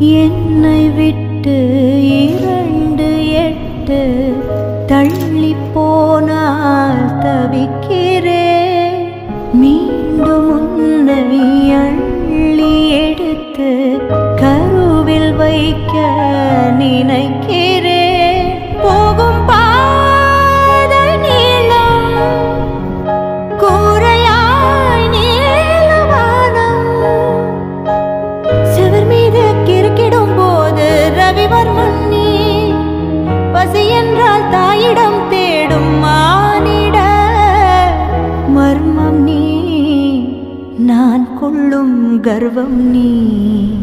என்னை விட்டு இரண்டு எட்டு தள்ளி போனால் தவிக்கிறேன் மீண்டும் உன்னை அள்ளி எடுத்து கருவில் வைக்க நினைக்கிறேன் போகும் பாதை நீளம் கூரையாய் நீளவானம் செவர் மீது கிறுக்கிடும் போது ரவிவர்மன் நீ பசி என்றால் தாயிடம் தேடும் மானிட மர்மம் நீ நான் கொள்ளும் கர்வம் நீ